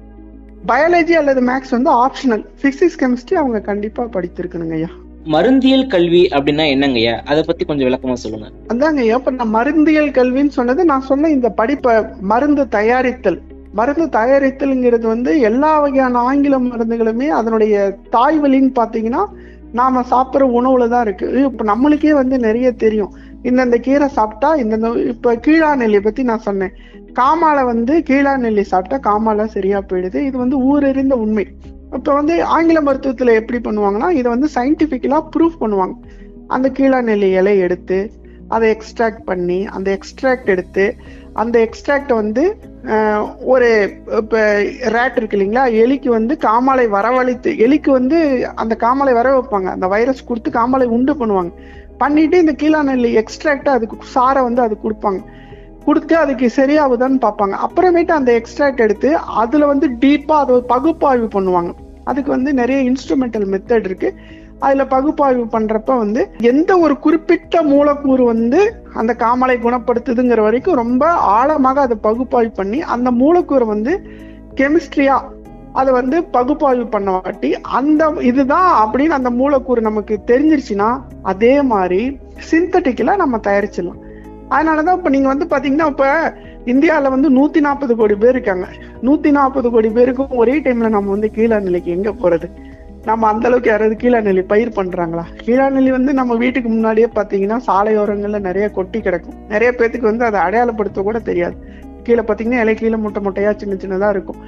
பயாலஜி அல்லது மேக்ஸ் வந்து ஆப்ஷனல் பிசிக்ஸ் கெமிஸ்ட்ரி அவங்க கண்டிப்பா படித்திருக்கணுங்க ஐயா மருந்தியல் கல்வி அப்படின்னா என்னங்க ஐயா அதை பத்தி கொஞ்சம் விளக்கமா சொல்லுங்க அதாங்க ஐயா இப்ப நான் மருந்தியல் கல்வின்னு சொன்னது நான் சொன்ன இந்த படிப்பை மருந்து தயாரித்தல் மருந்து தயாரித்தல்ங்கிறது வந்து எல்லா வகையான ஆங்கில மருந்துகளுமே அதனுடைய தாய்வழின்னு பாத்தீங்கன்னா நாம சாப்பிட்ற உணவுல தான் இருக்கு இப்ப நம்மளுக்கே வந்து நிறைய தெரியும் இந்தந்த கீரை சாப்பிட்டா இந்த இப்ப கீழா நெல்லியை பத்தி நான் சொன்னேன் காமால வந்து கீழா நெல்லி சாப்பிட்டா காமால சரியா போயிடுது இது வந்து ஊரறிந்த உண்மை இப்ப வந்து ஆங்கில மருத்துவத்துல எப்படி பண்ணுவாங்கன்னா இதை வந்து சயின்டிபிக்கலா ப்ரூஃப் பண்ணுவாங்க அந்த கீழா நெல்லி இலை எடுத்து அதை எக்ஸ்ட்ராக்ட் பண்ணி அந்த எக்ஸ்ட்ராக்ட் எடுத்து அந்த எக்ஸ்ட்ராக்ட் வந்து ஒரு இப்போ ரேட் இருக்கு இல்லைங்களா எலிக்கு வந்து காமாலை வரவழைத்து எலிக்கு வந்து அந்த காமாலை வர வைப்பாங்க அந்த வைரஸ் கொடுத்து காமாலை உண்டு பண்ணுவாங்க பண்ணிட்டு இந்த கீழா நெல்லி எக்ஸ்ட்ராக்டா அதுக்கு சாரை வந்து அது கொடுப்பாங்க கொடுத்து அதுக்கு சரியாகுதான்னு பார்ப்பாங்க அப்புறமேட்டு அந்த எக்ஸ்ட்ராக்ட் எடுத்து அதுல வந்து டீப்பா அதை பகுப்பாய்வு பண்ணுவாங்க அதுக்கு வந்து நிறைய இன்ஸ்ட்ருமெண்டல் மெத்தட் இருக்கு அதுல பகுப்பாய்வு பண்றப்ப வந்து எந்த ஒரு குறிப்பிட்ட மூலக்கூறு வந்து அந்த காமலை குணப்படுத்துதுங்கிற வரைக்கும் ரொம்ப ஆழமாக அதை பகுப்பாய்வு பண்ணி அந்த மூலக்கூறை வந்து கெமிஸ்ட்ரியா அதை வந்து பகுப்பாய்வு பண்ண வாட்டி அந்த இதுதான் அப்படின்னு அந்த மூலக்கூறு நமக்கு தெரிஞ்சிருச்சுன்னா அதே மாதிரி சிந்தட்டிக்கலா நம்ம தயாரிச்சிடலாம் அதனாலதான் இப்ப நீங்க வந்து பாத்தீங்கன்னா இப்ப இந்தியாவில வந்து நூத்தி நாற்பது கோடி பேர் இருக்காங்க நூத்தி நாற்பது கோடி பேருக்கும் ஒரே டைம்ல நம்ம வந்து கீழா நிலைக்கு எங்க போறது நம்ம அந்த அளவுக்கு யாராவது கீழா நெல்லி பயிர் பண்றாங்களா கீழா நெல்லி வந்து நம்ம வீட்டுக்கு முன்னாடியே பாத்தீங்கன்னா சாலையோரங்கள்ல நிறைய கொட்டி கிடக்கும் நிறைய பேத்துக்கு வந்து அதை அடையாளப்படுத்த கூட தெரியாது கீழே பாத்தீங்கன்னா இலை கீழே முட்டை முட்டையா சின்ன சின்னதா இருக்கும்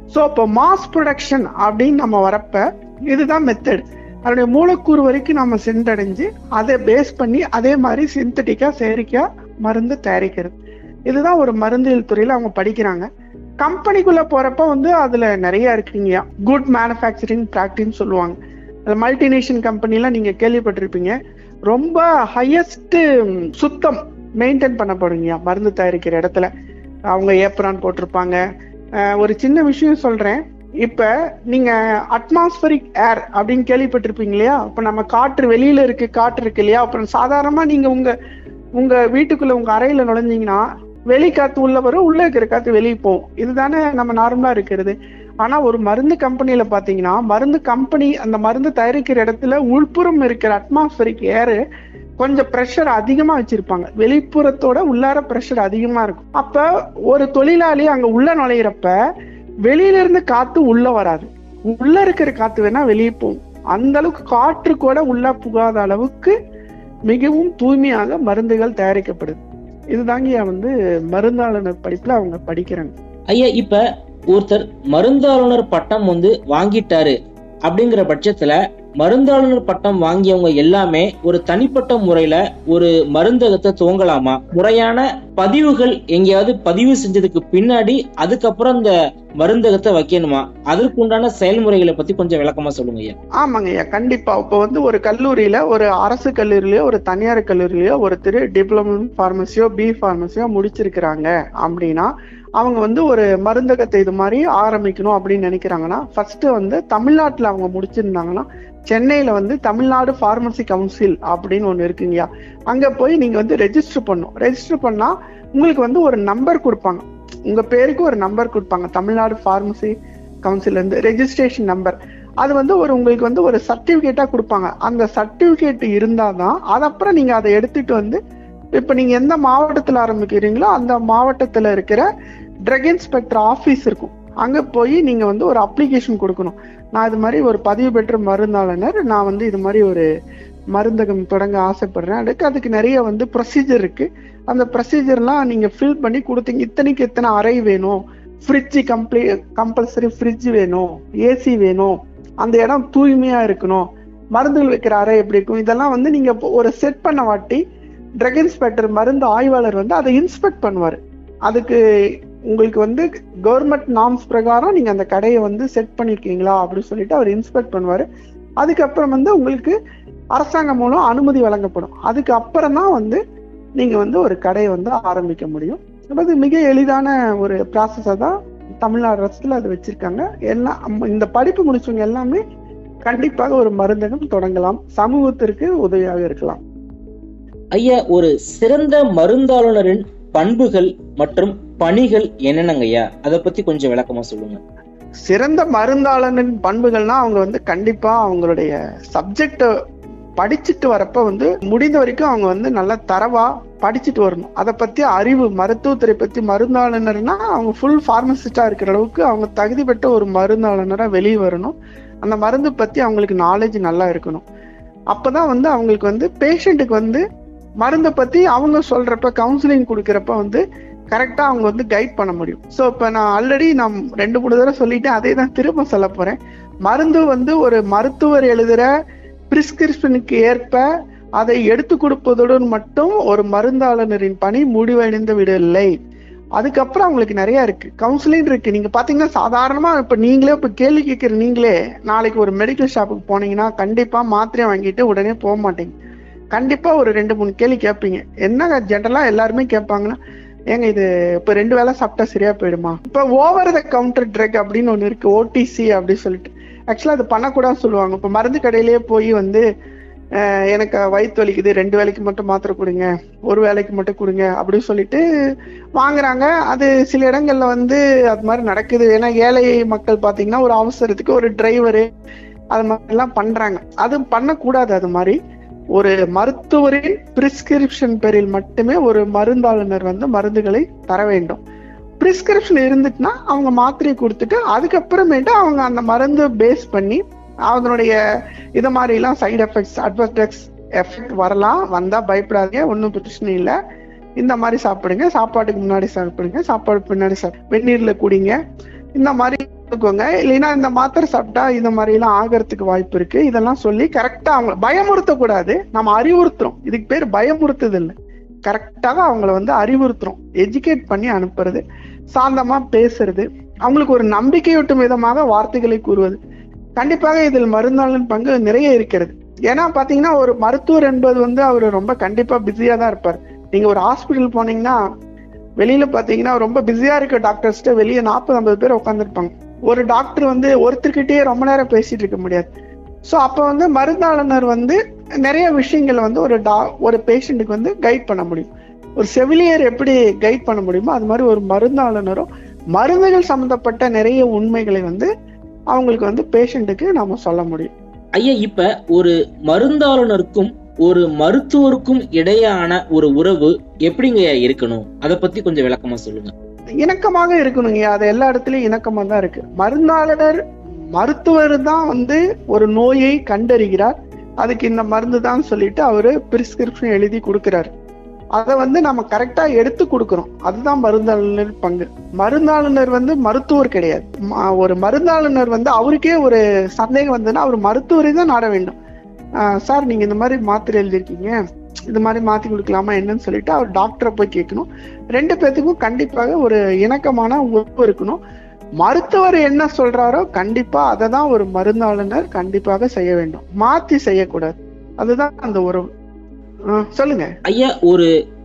ஸோ இப்போ மாஸ் ப்ரொடக்ஷன் அப்படின்னு நம்ம வரப்ப இதுதான் மெத்தட் அதனுடைய மூலக்கூறு வரைக்கும் நம்ம சென்றடைஞ்சு அதை பேஸ் பண்ணி அதே மாதிரி சிந்தட்டிக்கா செயற்கையா மருந்து தயாரிக்கிறது இதுதான் ஒரு மருந்தியல் துறையில அவங்க படிக்கிறாங்க கம்பெனிக்குள்ள போறப்ப வந்து அதுல நிறைய இருக்குங்கய்யா குட் மேனுஃபேக்சரிங் ப்ராக்டின்னு சொல்லுவாங்க அது மல்டிநேஷன் கம்பெனிலாம் நீங்க கேள்விப்பட்டிருப்பீங்க ரொம்ப ஹையஸ்ட் சுத்தம் மெயின்டைன் பண்ணப்படுங்கய்யா மருந்து தயாரிக்கிற இடத்துல அவங்க ஏப்ரான் போட்டிருப்பாங்க அஹ் ஒரு சின்ன விஷயம் சொல்றேன் இப்ப நீங்க அட்மாஸ்பரிக் ஏர் அப்படின்னு கேள்விப்பட்டிருப்பீங்க இல்லையா இப்ப நம்ம காற்று வெளியில இருக்கு காற்று இருக்கு இல்லையா அப்புறம் சாதாரணமா நீங்க உங்க உங்க வீட்டுக்குள்ள உங்க அறையில நுழைஞ்சீங்கன்னா வெளி காத்து உள்ள வரும் உள்ள இருக்கிற காத்து வெளியே போகும் இதுதானே நம்ம நார்மலா இருக்கிறது ஆனா ஒரு மருந்து கம்பெனில பாத்தீங்கன்னா மருந்து கம்பெனி அந்த மருந்து தயாரிக்கிற இடத்துல உள்புறம் இருக்கிற அட்மாஸ்பரிக் ஏர் கொஞ்சம் ப்ரெஷர் அதிகமா வச்சிருப்பாங்க வெளிப்புறத்தோட உள்ளார ப்ரெஷர் அதிகமா இருக்கும் அப்ப ஒரு தொழிலாளி அங்க உள்ள நுழையிறப்ப வெளியில இருந்து காத்து உள்ள வராது உள்ள இருக்கிற காத்து வேணா வெளியே போகும் அந்த அளவுக்கு காற்று கூட உள்ள புகாத அளவுக்கு மிகவும் தூய்மையாக மருந்துகள் தயாரிக்கப்படுது இதுதாங்க வந்து மருந்தாளுநர் படிப்புல அவங்க படிக்கிறாங்க ஐயா இப்ப ஒருத்தர் மருந்தாளுநர் பட்டம் வந்து வாங்கிட்டாரு அப்படிங்கிற பட்சத்துல மருந்தாளுநர் பட்டம் வாங்கியவங்க எல்லாமே ஒரு தனிப்பட்ட முறையில ஒரு மருந்தகத்தை துவங்கலாமா முறையான பதிவுகள் எங்கேயாவது பதிவு செஞ்சதுக்கு பின்னாடி அதுக்கப்புறம் இந்த மருந்தகத்தை வைக்கணுமா அதற்குண்டான செயல்முறைகளை பத்தி கொஞ்சம் விளக்கமா சொல்லுங்க ஐயா ஆமாங்க ஐயா கண்டிப்பா இப்போ வந்து ஒரு கல்லூரியில ஒரு அரசு கல்லூரியிலயோ ஒரு தனியார் கல்லூரியிலயோ ஒருத்தர் டிப்ளமோ ஃபார்மசியோ பி ஃபார்மசியோ முடிச்சிருக்கிறாங்க அப்படின்னா அவங்க வந்து ஒரு மருந்தகத்தை இது மாதிரி ஆரம்பிக்கணும் அப்படின்னு நினைக்கிறாங்கன்னா ஃபர்ஸ்ட் வந்து தமிழ்நாட்டுல அவங்க முடிச்சிருந்தாங்கன்னா சென்னையில வந்து தமிழ்நாடு ஃபார்மசி கவுன்சில் அப்படின்னு ஒண்ணு இருக்குங்கய்யா அங்க போய் நீங்க வந்து ரெஜிஸ்டர் பண்ணும் ரெஜிஸ்டர் பண்ணா உங்களுக்கு வந்து ஒரு நம்பர் கொடுப்பாங்க உங்க பேருக்கு ஒரு நம்பர் கொடுப்பாங்க தமிழ்நாடு ஃபார்மசி கவுன்சில் இருந்து ரெஜிஸ்ட்ரேஷன் நம்பர் அது வந்து ஒரு உங்களுக்கு வந்து ஒரு சர்டிபிகேட்டா கொடுப்பாங்க அந்த சர்டிபிகேட் இருந்தாதான் அது அப்புறம் நீங்க அதை எடுத்துட்டு வந்து இப்ப நீங்க எந்த மாவட்டத்துல ஆரம்பிக்கிறீங்களோ அந்த மாவட்டத்துல இருக்கிற ட்ரக் இன்ஸ்பெக்டர் ஆபீஸ் இருக்கும் அங்க போய் நீங்க வந்து ஒரு அப்ளிகேஷன் கொடுக்கணும் நான் இது மாதிரி ஒரு பதிவு பெற்ற மருந்தாளனர் நான் வந்து இது மாதிரி ஒரு மருந்தகம் தொடங்க ஆசைப்படுறேன் அதுக்கு அதுக்கு நிறைய வந்து ப்ரொசீஜர் இருக்கு அந்த ப்ரொசீஜர்லாம் நீங்க ஃபில் பண்ணி கொடுத்தீங்க இத்தனைக்கு எத்தனை அறை வேணும் ஃப்ரிட்ஜ் கம்ப்ளீ கம்பல்சரி ஃப்ரிட்ஜ் வேணும் ஏசி வேணும் அந்த இடம் தூய்மையா இருக்கணும் மருந்துகள் வைக்கிற அறை எப்படி இருக்கும் இதெல்லாம் வந்து நீங்க ஒரு செட் பண்ண வாட்டி ட்ரக் இன்ஸ்பெக்டர் மருந்து ஆய்வாளர் வந்து அதை இன்ஸ்பெக்ட் பண்ணுவார் அதுக்கு உங்களுக்கு வந்து கவர்மெண்ட் நார்ம்ஸ் பிரகாரம் நீங்க அந்த கடையை வந்து செட் பண்ணிருக்கீங்களா அப்படின்னு சொல்லிட்டு அவர் இன்ஸ்பெக்ட் பண்ணுவாரு அதுக்கப்புறம் வந்து உங்களுக்கு அரசாங்கம் மூலம் அனுமதி வழங்கப்படும் அதுக்கு அப்புறம் தான் வந்து நீங்க வந்து ஒரு கடையை வந்து ஆரம்பிக்க முடியும் அது மிக எளிதான ஒரு ப்ராசஸை தான் தமிழ்நாடு அரசுல அது வச்சிருக்காங்க எல்லாம் இந்த படிப்பு முடிச்சவங்க எல்லாமே கண்டிப்பாக ஒரு மருந்தகம் தொடங்கலாம் சமூகத்திற்கு உதவியாக இருக்கலாம் ஐயா ஒரு சிறந்த மருந்தாளுநரின் பண்புகள் மற்றும் பணிகள் என்னென்னங்க ஐயா அதை பத்தி கொஞ்சம் விளக்கமா சொல்லுங்க சிறந்த மருந்தாளனின் பண்புகள்னா அவங்க வந்து கண்டிப்பா அவங்களுடைய சப்ஜெக்ட படிச்சுட்டு வரப்ப வந்து முடிந்த வரைக்கும் அவங்க வந்து நல்லா தரவா படிச்சுட்டு வரணும் அதை பத்தி அறிவு மருத்துவத்துறை பத்தி மருந்தாளுநர்னா அவங்க ஃபுல் ஃபார்மசிஸ்டா இருக்கிற அளவுக்கு அவங்க தகுதி பெற்ற ஒரு மருந்தாளுநரா வெளியே வரணும் அந்த மருந்து பத்தி அவங்களுக்கு நாலேஜ் நல்லா இருக்கணும் அப்பதான் வந்து அவங்களுக்கு வந்து பேஷண்ட்டுக்கு வந்து மருந்தை பத்தி அவங்க சொல்றப்ப கவுன்சிலிங் கொடுக்கறப்ப வந்து கரெக்டா அவங்க வந்து கைட் பண்ண முடியும் ஸோ இப்போ நான் ஆல்ரெடி நான் ரெண்டு மூணு தடவை சொல்லிட்டேன் அதே தான் திரும்ப சொல்ல போறேன் மருந்து வந்து ஒரு மருத்துவர் எழுதுற பிரிஸ்கிரிப்ஷனுக்கு ஏற்ப அதை எடுத்து கொடுப்பதுடன் மட்டும் ஒரு மருந்தாளரின் பணி முடிவடைந்து விடவில்லை அதுக்கப்புறம் அவங்களுக்கு நிறைய இருக்கு கவுன்சிலிங் இருக்கு நீங்க பாத்தீங்கன்னா சாதாரணமா இப்ப நீங்களே இப்ப கேள்வி கேட்கிற நீங்களே நாளைக்கு ஒரு மெடிக்கல் ஷாப்புக்கு போனீங்கன்னா கண்டிப்பா மாத்திரை வாங்கிட்டு உடனே போக மாட்டீங்க கண்டிப்பா ஒரு ரெண்டு மூணு கேள்வி கேட்பீங்க என்ன ஜென்ரலா எல்லாருமே கேட்பாங்கன்னா ஏங்க இது இப்ப ரெண்டு வேளை சாப்பிட்டா சரியா போயிடுமா இப்ப ஓவர் த கவுண்டர் ட்ரக் அப்படின்னு ஒண்ணு இருக்கு ஓடிசி அப்படின்னு சொல்லிட்டு ஆக்சுவலா அது பண்ணக்கூடாதுன்னு சொல்லுவாங்க இப்ப மருந்து கடையிலேயே போய் வந்து எனக்கு வயிற்று வலிக்குது ரெண்டு வேலைக்கு மட்டும் மாத்திரை கொடுங்க ஒரு வேலைக்கு மட்டும் கொடுங்க அப்படின்னு சொல்லிட்டு வாங்குறாங்க அது சில இடங்கள்ல வந்து அது மாதிரி நடக்குது ஏன்னா ஏழை மக்கள் பாத்தீங்கன்னா ஒரு அவசரத்துக்கு ஒரு டிரைவரு அது மாதிரி எல்லாம் பண்றாங்க அது பண்ணக்கூடாது அது மாதிரி ஒரு மருத்துவரின் பிரிஸ்கிரிப்ஷன் பேரில் மட்டுமே ஒரு மருந்தாளுநர் வந்து மருந்துகளை தர வேண்டும் பிரிஸ்கிரிப்ஷன் இருந்துச்சுன்னா அவங்க மாத்திரையை கொடுத்துட்டு அதுக்கப்புறமேட்டு அவங்க அந்த மருந்து பேஸ் பண்ணி அதனுடைய இது மாதிரி எல்லாம் சைடு எஃபெக்ட்ஸ் அட்வர்டெக்ஸ் எஃபெக்ட் வரலாம் வந்தா பயப்படாதீங்க ஒன்றும் பிரச்சனை இல்லை இந்த மாதிரி சாப்பிடுங்க சாப்பாட்டுக்கு முன்னாடி சாப்பிடுங்க சாப்பாடு பின்னாடி வெந்நீர்ல குடிங்க இந்த மாதிரி எடுத்துக்கோங்க இல்லைன்னா இந்த மாத்திரை சாப்பிட்டா இந்த மாதிரி எல்லாம் ஆகிறதுக்கு வாய்ப்பு இருக்கு இதெல்லாம் சொல்லி கரெக்டா அவங்க பயமுறுத்த கூடாது நம்ம அறிவுறுத்துறோம் இதுக்கு பேர் பயமுறுத்துது இல்லை கரெக்டாக அவங்கள வந்து அறிவுறுத்துறோம் எஜுகேட் பண்ணி அனுப்புறது சாந்தமா பேசுறது அவங்களுக்கு ஒரு நம்பிக்கையூட்டும் விதமாக வார்த்தைகளை கூறுவது கண்டிப்பாக இதில் மருந்தாளன் பங்கு நிறைய இருக்கிறது ஏன்னா பாத்தீங்கன்னா ஒரு மருத்துவர் என்பது வந்து அவர் ரொம்ப கண்டிப்பா பிஸியா தான் இருப்பார் நீங்க ஒரு ஹாஸ்பிட்டல் போனீங்கன்னா வெளியில பாத்தீங்கன்னா ரொம்ப பிஸியா இருக்க டாக்டர்ஸ்ட்ட வெளியே நாற்பது ஐம்பது பேர் உட்காந்துருப்பாங்க ஒரு டாக்டர் வந்து ஒருத்தர்கிட்டயே ரொம்ப நேரம் பேசிட்டு இருக்க முடியாது ஸோ அப்போ வந்து மருந்தாளுநர் வந்து நிறைய விஷயங்கள் வந்து ஒரு டா ஒரு பேஷண்ட்டுக்கு வந்து கைட் பண்ண முடியும் ஒரு செவிலியர் எப்படி கைட் பண்ண முடியுமோ அது மாதிரி ஒரு மருந்தாளுநரும் மருந்துகள் சம்பந்தப்பட்ட நிறைய உண்மைகளை வந்து அவங்களுக்கு வந்து பேஷண்ட்டுக்கு நாம சொல்ல முடியும் ஐயா இப்ப ஒரு மருந்தாளுநருக்கும் ஒரு மருத்துவருக்கும் இடையான ஒரு உறவு எப்படிங்க இருக்கணும் அத பத்தி கொஞ்சம் விளக்கமா சொல்லுங்க இணக்கமாக இருக்கணுங்க அது எல்லா இடத்துலயும் இணக்கமா தான் இருக்கு மருந்தாளுநர் மருத்துவர் தான் வந்து ஒரு நோயை கண்டறிகிறார் அதுக்கு இந்த மருந்து தான் சொல்லிட்டு அவரு பிரிஸ்கிரிப்ஷன் எழுதி கொடுக்கிறாரு அதை வந்து நம்ம கரெக்டா எடுத்து கொடுக்கறோம் அதுதான் மருந்தாளுநர் பங்கு மருந்தாளுநர் வந்து மருத்துவர் கிடையாது ம- ஒரு மருந்தாளுநர் வந்து அவருக்கே ஒரு சந்தேகம் வந்ததுன்னா அவர் மருத்துவரை தான் நாட வேண்டும் ஆஹ் சார் நீங்க இந்த மாதிரி மாத்திரை எழுதியிருக்கீங்க இந்த மாதிரி மாத்தி கொடுக்கலாமா என்னன்னு சொல்லிட்டு அவர் டாக்டரை போய் கேட்கணும் ரெண்டு பேத்துக்கும் கண்டிப்பாக ஒரு இணக்கமான உறவு இருக்கணும் மருத்துவர் என்ன சொல்றாரோ கண்டிப்பா அதை தான் ஒரு மருந்தாளுநர் கண்டிப்பாக செய்ய வேண்டும் மாத்தி செய்யக்கூடாது அதுதான் அந்த உறவு ஆஹ் சொல்லுங்க ஐயா ஒரு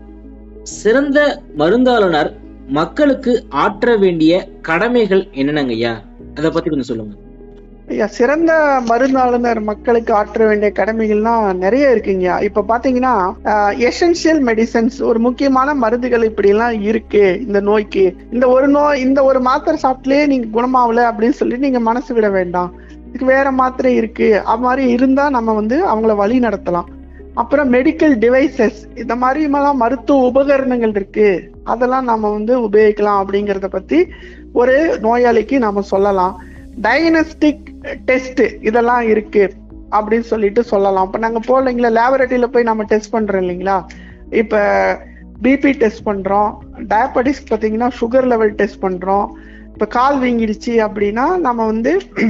சிறந்த மருந்தாளுநர் மக்களுக்கு ஆற்ற வேண்டிய கடமைகள் என்னென்னங்க ஐயா அத பத்தி கொஞ்சம் சொல்லுங்க ஐயா சிறந்த மருந்தாளுநர் மக்களுக்கு ஆற்ற வேண்டிய கடமைகள்லாம் நிறைய இருக்குங்க இப்ப பாத்தீங்கன்னா எசென்சியல் மெடிசன்ஸ் ஒரு முக்கியமான மருந்துகள் இப்படி எல்லாம் இருக்கு இந்த நோய்க்கு இந்த ஒரு நோய் இந்த ஒரு மாத்திரை சாப்பிட்டுலயே நீங்க குணமாகல அப்படின்னு சொல்லி நீங்க மனசு விட வேண்டாம் இதுக்கு வேற மாத்திரை இருக்கு அது மாதிரி இருந்தா நம்ம வந்து அவங்கள வழி நடத்தலாம் அப்புறம் மெடிக்கல் டிவைசஸ் இந்த மாதிரி எல்லாம் மருத்துவ உபகரணங்கள் இருக்கு அதெல்லாம் நம்ம வந்து உபயோகிக்கலாம் அப்படிங்கறத பத்தி ஒரு நோயாளிக்கு நாம சொல்லலாம் டயக்னஸ்டிக் டெஸ்ட் இதெல்லாம் இருக்கு அப்படின்னு சொல்லிட்டு சொல்லலாம் இப்ப நாங்க போகலைங்களா லேபரேட்டரியில போய் நம்ம டெஸ்ட் பண்றோம் இல்லைங்களா இப்ப பிபி டெஸ்ட் பண்றோம் டயபெட்டிஸ் பாத்தீங்கன்னா சுகர் லெவல் டெஸ்ட் பண்றோம் இப்ப கால் வீங்கிடுச்சு அப்படின்னா நம்ம வந்து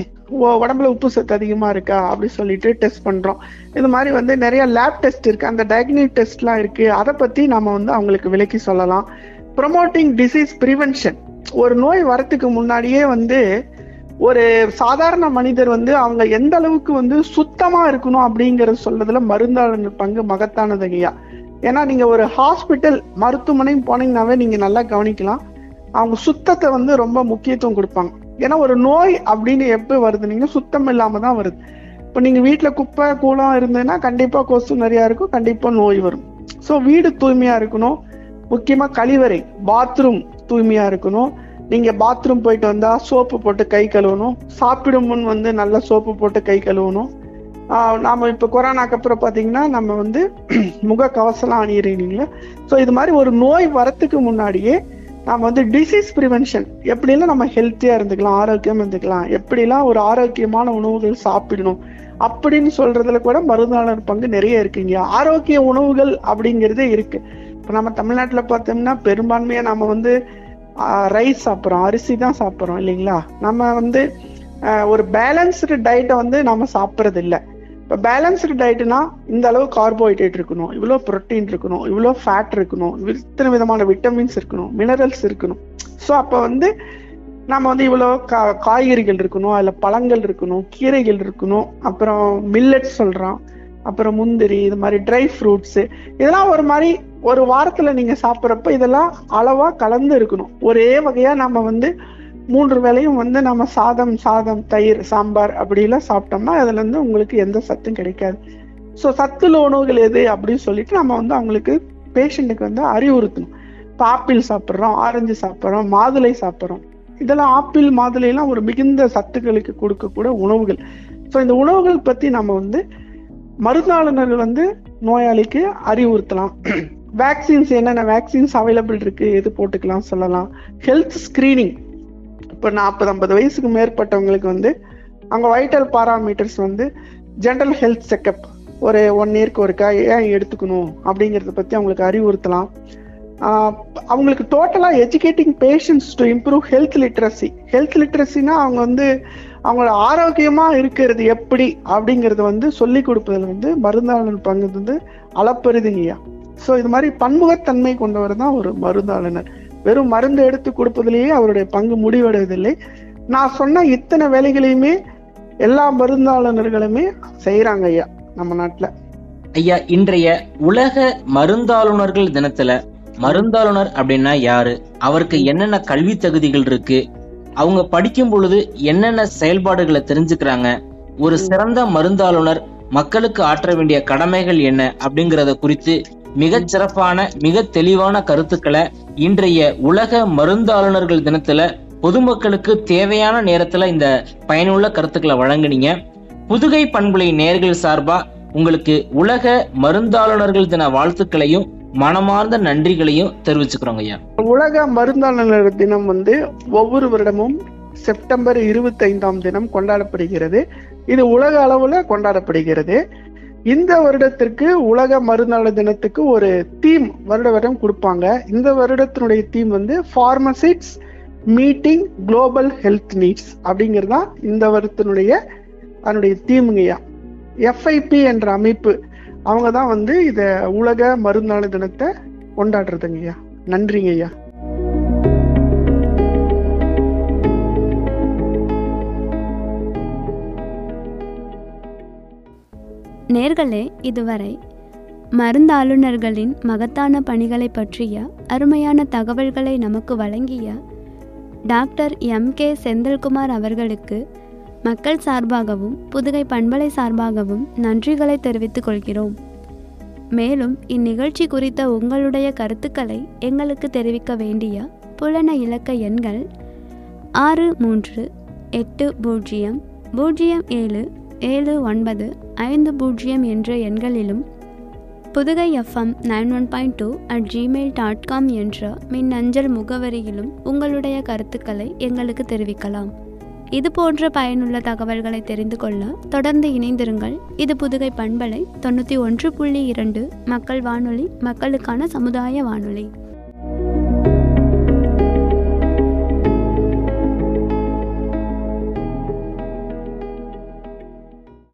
உ- உடம்புல உப்பு சத்து அதிகமா இருக்கா அப்படி சொல்லிட்டு டெஸ்ட் பண்றோம் இது மாதிரி வந்து நிறைய லேப் டெஸ்ட் இருக்கு அந்த டயக்னிக் டெஸ்ட்லாம் இருக்கு அதை பத்தி நம்ம வந்து அவங்களுக்கு விளக்கி சொல்லலாம் ப்ரொமோட்டிங் டிசீஸ் ப்ரிவென்ஷன் ஒரு நோய் வரத்துக்கு முன்னாடியே வந்து ஒரு சாதாரண மனிதர் வந்து அவங்க எந்த அளவுக்கு வந்து சுத்தமா இருக்கணும் அப்படிங்கறது சொல்றதுல மருந்தாளர் பங்கு மகத்தானது ஐயா ஏன்னா நீங்க ஒரு ஹாஸ்பிட்டல் மருத்துவமனை போனீங்கன்னாவே நீங்க நல்லா கவனிக்கலாம் அவங்க சுத்தத்தை வந்து ரொம்ப முக்கியத்துவம் கொடுப்பாங்க ஏன்னா ஒரு நோய் அப்படின்னு எப்ப வருது நீங்க சுத்தம் இல்லாம தான் வருது இப்ப நீங்க வீட்டுல குப்பை கூலம் இருந்ததுன்னா கண்டிப்பா கொசு நிறைய இருக்கும் கண்டிப்பா நோய் வரும் சோ வீடு தூய்மையா இருக்கணும் முக்கியமா கழிவறை பாத்ரூம் தூய்மையா இருக்கணும் நீங்க பாத்ரூம் போயிட்டு வந்தா சோப்பு போட்டு கை கழுவணும் சாப்பிடும் முன் வந்து நல்ல சோப்பு போட்டு கை கழுவணும் ஆஹ் நாம இப்ப கொரோனாக்கு அப்புறம் பாத்தீங்கன்னா நம்ம வந்து முக கவசம்லாம் அணியிறீங்களா ஸோ இது மாதிரி ஒரு நோய் வரத்துக்கு முன்னாடியே நாம வந்து டிசீஸ் ப்ரிவென்ஷன் எப்படிலாம் நம்ம ஹெல்த்தியா இருந்துக்கலாம் ஆரோக்கியம் இருந்துக்கலாம் எப்படிலாம் ஒரு ஆரோக்கியமான உணவுகள் சாப்பிடணும் அப்படின்னு சொல்றதுல கூட மருந்தாளர் பங்கு நிறைய இருக்குங்க ஆரோக்கிய உணவுகள் அப்படிங்கிறதே இருக்கு இப்ப நம்ம தமிழ்நாட்டுல பார்த்தோம்னா பெரும்பான்மையா நம்ம வந்து ரைஸ் சாப்பிட்றோம் அரிசி தான் சாப்பிட்றோம் இல்லைங்களா நம்ம வந்து ஆஹ், ஒரு பேலன்ஸ்டு டயட்டை வந்து நம்ம சாப்பிட்றது இல்லை இப்போ பேலன்ஸ்டு டயட்னா இந்த அளவு கார்போஹைட்ரேட் இருக்கணும் இவ்வளோ புரோட்டீன் இருக்கணும் இவ்வளோ ஃபேட் இருக்கணும் இத்தனை விதமான விட்டமின்ஸ் இருக்கணும் மினரல்ஸ் இருக்கணும் ஸோ அப்போ வந்து நம்ம வந்து இவ்வளோ கா காய்கறிகள் இருக்கணும் அதில் பழங்கள் இருக்கணும் கீரைகள் இருக்கணும் அப்புறம் மில்லட்ஸ் சொல்கிறோம் அப்புறம் முந்திரி இது மாதிரி ட்ரை ஃப்ரூட்ஸு இதெல்லாம் ஒரு மாதிரி ஒரு வாரத்துல நீங்க சாப்பிட்றப்ப இதெல்லாம் அளவா கலந்து இருக்கணும் ஒரே வகையா நம்ம வந்து மூன்று வேளையும் வந்து நம்ம சாதம் சாதம் தயிர் சாம்பார் அப்படிலாம் சாப்பிட்டோம்னா அதுல இருந்து உங்களுக்கு எந்த சத்தும் கிடைக்காது ஸோ சத்துள்ள உணவுகள் எது அப்படின்னு சொல்லிட்டு நம்ம வந்து அவங்களுக்கு பேஷண்ட்டுக்கு வந்து அறிவுறுத்தணும் இப்போ ஆப்பிள் சாப்பிட்றோம் ஆரஞ்சு சாப்பிட்றோம் மாதுளை சாப்பிட்றோம் இதெல்லாம் ஆப்பிள் மாதுளை எல்லாம் ஒரு மிகுந்த சத்துக்களுக்கு கொடுக்கக்கூடிய உணவுகள் ஸோ இந்த உணவுகள் பத்தி நம்ம வந்து மருந்தாளுநர்கள் வந்து நோயாளிக்கு அறிவுறுத்தலாம் வேக்சின்ஸ் என்னென்ன வேக்சின்ஸ் அவைலபிள் இருக்கு எது போட்டுக்கலாம் சொல்லலாம் ஹெல்த் ஸ்கிரீனிங் இப்போ நாற்பது ஐம்பது வயசுக்கு மேற்பட்டவங்களுக்கு வந்து அவங்க வைட்டல் பாராமீட்டர்ஸ் வந்து ஜென்ரல் ஹெல்த் செக்கப் ஒரு ஒன் இயர்க்கு ஒருக்கா ஏன் எடுத்துக்கணும் அப்படிங்கிறத பத்தி அவங்களுக்கு அறிவுறுத்தலாம் அவங்களுக்கு டோட்டலா educating patients to improve health literacy health லிட்ரஸினா அவங்க வந்து அவங்கள ஆரோக்கியமா இருக்கிறது எப்படி அப்படிங்கறது வந்து சொல்லி கொடுப்பதில் வந்து மருந்தாளர் பங்கு வந்து அளப்பெரிதுங்கய்யா ஸோ இது மாதிரி பன்முகத்தன்மை கொண்டவர் தான் ஒரு மருந்தாளுநர் வெறும் மருந்து எடுத்து கொடுப்பதிலேயே அவருடைய பங்கு முடிவடைவதில்லை நான் சொன்ன இத்தனை வேலைகளையுமே எல்லா மருந்தாளுநர்களுமே செய்யறாங்க ஐயா நம்ம நாட்டுல ஐயா இன்றைய உலக மருந்தாளுநர்கள் தினத்துல மருந்தாளுநர் அப்படின்னா யாரு அவருக்கு என்னென்ன கல்வி தகுதிகள் இருக்கு அவங்க படிக்கும் பொழுது என்னென்ன செயல்பாடுகளை தெரிஞ்சுக்கிறாங்க ஒரு சிறந்த மருந்தாளுநர் மக்களுக்கு ஆற்ற வேண்டிய கடமைகள் என்ன அப்படிங்கறத குறித்து மிகச் சிறப்பான மிக தெளிவான கருத்துக்களை இன்றைய உலக மருந்தாளுநர்கள் தினத்துல பொதுமக்களுக்கு தேவையான நேரத்துல இந்த பயனுள்ள கருத்துக்களை வழங்குனீங்க புதுகை பண்புலை நேர்கள் சார்பா உங்களுக்கு உலக மருந்தாளுநர்கள் தின வாழ்த்துக்களையும் மனமார்ந்த நன்றிகளையும் தெரிவிச்சுக்கிறோங்க ஐயா உலக மருந்தாளர் தினம் வந்து ஒவ்வொரு வருடமும் செப்டம்பர் இருபத்தி ஐந்தாம் தினம் கொண்டாடப்படுகிறது இது உலக அளவுல கொண்டாடப்படுகிறது இந்த வருடத்திற்கு உலக மருந்தாளர் தினத்துக்கு ஒரு தீம் வருட வருடம் கொடுப்பாங்க இந்த வருடத்தினுடைய தீம் வந்து pharmacists meeting global health needs அப்படிங்கிறது தான் இந்த வருடத்தினுடைய அதனுடைய தீமுங்கய்யா எஃப்ஐபி என்ற அமைப்பு அவங்க தான் வந்து இத உலக மருந்தாளர் தினத்தை கொண்டாடுறதுங்கய்யா நன்றிங்கய்யா நேர்களே இதுவரை மருந்தாளுநர்களின் மகத்தான பணிகளை பற்றிய அருமையான தகவல்களை நமக்கு வழங்கிய டாக்டர் எம் கே செந்தில்குமார் அவர்களுக்கு மக்கள் சார்பாகவும் புதுகை பண்பலை சார்பாகவும் நன்றிகளை தெரிவித்துக் கொள்கிறோம் மேலும் இந்நிகழ்ச்சி குறித்த உங்களுடைய கருத்துக்களை எங்களுக்கு தெரிவிக்க வேண்டிய புலன இலக்க எண்கள் ஆறு மூன்று எட்டு பூஜ்ஜியம் பூஜ்ஜியம் ஏழு ஏழு ஒன்பது ஐந்து பூஜ்ஜியம் என்ற எண்களிலும் Pudugai FM nine one point two at Gmail dot com என்ற மின்னஞ்சல் முகவரியிலும் உங்களுடைய கருத்துக்களை எங்களுக்கு தெரிவிக்கலாம் இது போன்ற பயனுள்ள தகவல்களை தெரிந்து கொள்ள தொடர்ந்து இணைந்திருங்கள் இது புதுகை பண்பலை தொண்ணூற்றி ஒன்று புள்ளி இரண்டு மக்கள் வானொலி மக்களுக்கான சமுதாய வானொலி